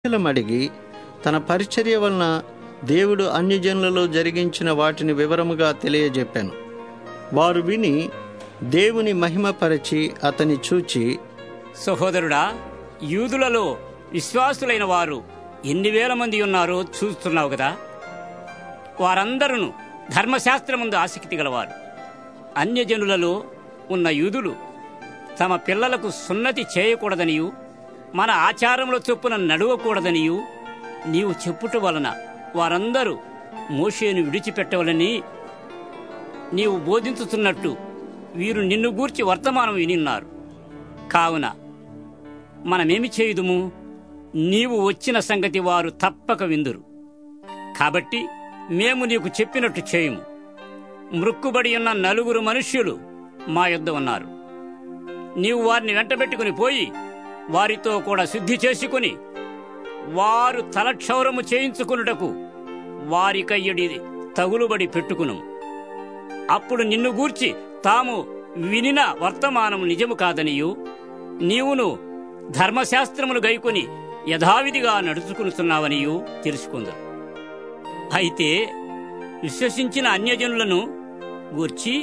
కుశలం అడిగి తన పరిచర్య వలన దేవుడు అన్యజనులలో జరిగించిన వాటిని వివరముగా తెలియజెప్పాను వారు విని దేవుని మహిమపరచి అతని చూచి సహోదరుడా యూదులలో విశ్వాసులైన వారు ఎన్ని వేల మంది ఉన్నారో చూస్తున్నావు కదా వారందరూ ధర్మశాస్త్రముందు ఆసక్తి గలవారు అన్యజనులలో ఉన్న యూదులు తమ పిల్లలకు సున్నతి చేయకూడదనియు మన ఆచారముల చొప్పున నడవకూడదనియు నీవు చెప్పుట వలన వారందరూ మోషేను విడిచిపెట్టవలని నీవు బోధించుతున్నట్టు వీరు నిన్ను గూర్చి వర్తమానం వినిన్నారు కావున మనమేమి చేయుదుము నీవు వచ్చిన సంగతి వారు తప్పక విందురు కాబట్టి మేము నీకు చెప్పినట్టు చేయుము మృక్కుబడి ఉన్న నలుగురు మనుష్యులు మా యొద్ద ఉన్నారు నీవు వారిని వెంటబెట్టుకుని పోయి వారితో కూడా శుద్ధి చేసుకుని వారు తలక్షౌరము చేయించుకున్నటకు వారికయ్యడి తగులుబడి పెట్టుకును అప్పుడు నిన్ను గూర్చి తాము వినిన వర్తమానము నిజము కాదనియు నీవును ధర్మశాస్త్రమును గైకొని యథావిధిగా నడుచుకునుతున్నావనియు తెలుసుకుందరు అయితే విశ్వసించిన అన్యజనులను గూర్చి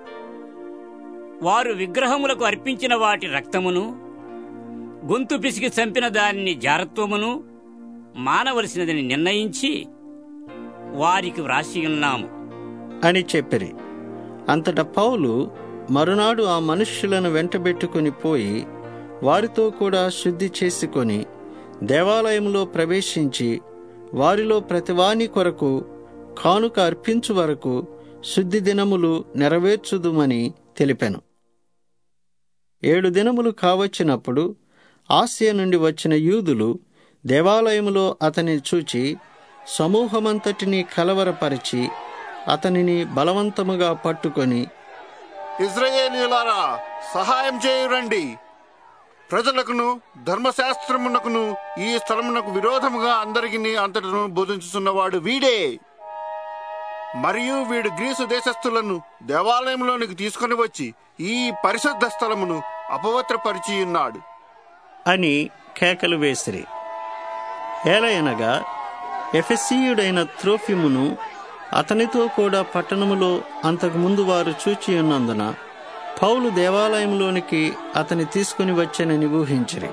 వారు విగ్రహములకు అర్పించిన వాటి రక్తమును గొంతు పిసికి చంపిన దానిని జారత్వమును మానవలసినదని నిర్ణయించి వారికి వ్రాసి ఉన్నాము అని చెప్పిరి అంతట పౌలు మరునాడు ఆ మనుష్యులను వెంటబెట్టుకుని పోయి వారితో కూడా శుద్ధి చేసుకొని దేవాలయంలో ప్రవేశించి వారిలో ప్రతివాని కొరకు కానుక అర్పించు వరకు శుద్ధి దినములు నెరవేర్చుదుమని తెలిపాను ఏడు దినములు కావచ్చినప్పుడు ఆసియా నుండి వచ్చిన యూదులు దేవాలయములో అతనిని చూచి సమూహమంతటిని కలవరపరిచి అతనిని బలవంతముగా పట్టుకొని ఇజ్రాయేలీయులారా సహాయం చేయురండి ప్రజలకును ధర్మశాస్త్రమునకును ఈ స్థలమునకు విరోధముగా అందరికీ అంతటను బోధించుతున్నవాడు వీడే మరియు వీడు గ్రీసు దేశస్థులను దేవాలయంలోనికి తీసుకొని వచ్చి ఈ పరిశుద్ధ స్థలమును అపవిత్రపరిచి ఉన్నాడు అని కేకలు వేసిరి ఏలయనగా ఎఫెసీయుడైన త్రోఫిమును అతనితో కూడా పట్టణములో అంతకుముందు వారు చూచి ఉన్నందున పౌలు దేవాలయంలోనికి అతని తీసుకుని వచ్చానని ఊహించిరి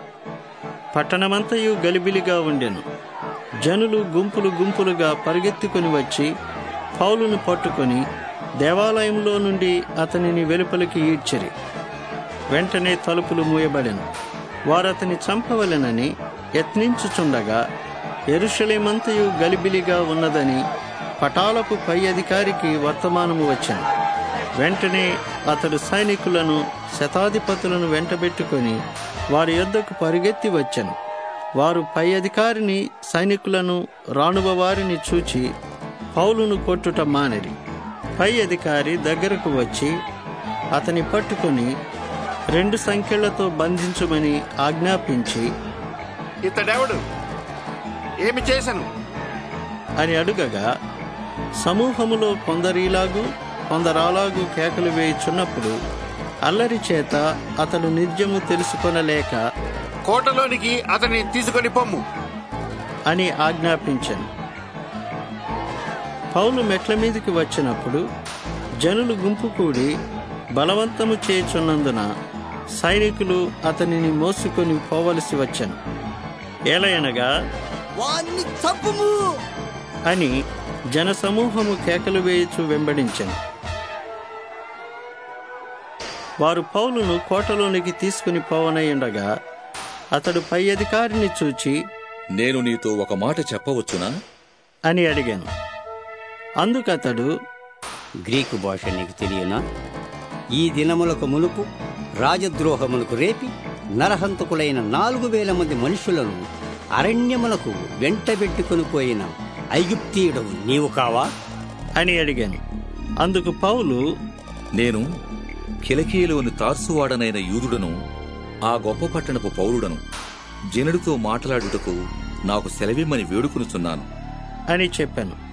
పట్టణమంతయు గలిబిలిగా ఉండెను జనులు గుంపులు గుంపులుగా పరిగెత్తుకుని వచ్చి పౌలును పట్టుకొని దేవాలయంలో నుండి అతనిని వెలుపలికి ఈడ్చిరి వెంటనే తలుపులు మూయబడెను వారతని చంపవలెనని యత్నించుచుండగా ఎరుషలేమంతయు గలిబిలిగా ఉన్నదని పటాలపు పై అధికారికి వర్తమానము వచ్చాను వెంటనే అతడు సైనికులను శతాధిపతులను వెంటబెట్టుకొని వారి యొద్దకు పరిగెత్తి వచ్చాను వారు పై అధికారిని సైనికులను రాణువ వారిని చూచి పౌలును కొట్టుట మానిరి పై అధికారి దగ్గరకు వచ్చి అతని పట్టుకొని రెండు సంఖ్యలతో బంధించమని ఆజ్ఞాపించి ఇతడెవడు ఏమి చేశను అని అడుగగా సమూహములో కొందరిలాగు కొందరాలాగు కేకలు వేయుచున్నప్పుడు అల్లరి చేత అతడు నిజము తెలుసుకొనలేక కోటలోనికి అతన్ని తీసుకొని పొమ్ము అని ఆజ్ఞాపించాను పౌలు మెట్ల మీదకి వచ్చినప్పుడు జనులు గుంపు కూడి బలవంతము చేయుచున్నందున సైనికులు అతనిని మోసుకొని పోవలసి వచ్చాను ఏలయనగా వాణ్ణి చంపుము అని జనసమూహము కేకలు వేయుచు వెంబడించెను వారు పౌలును కోటలోనికి తీసుకుని పోవనయ్యుండగా అతడు పై అధికారిని చూచి నేను నీతో ఒక మాట చెప్పవచ్చునా అని అడిగాను అందుకతడు గ్రీకు భాష నీకు తెలియనా ఈ దినములకు మునుపు రాజద్రోహములకు రేపి నరహంతకులైన నాలుగు వేల మంది మనుషులను అరణ్యములకు వెంటబెట్టుకుని పోయిన ఐగుప్తీయుడవు నీవు కావా అని అడిగాను అందుకు పౌలు నేను కిలకీలోని తార్సువాడనైన యూదుడను ఆ గొప్ప పట్టణపు పౌరుడను జనుడితో మాట్లాడుటకు నాకు సెలవిమ్మని వేడుకొనుచున్నాను అని చెప్పాను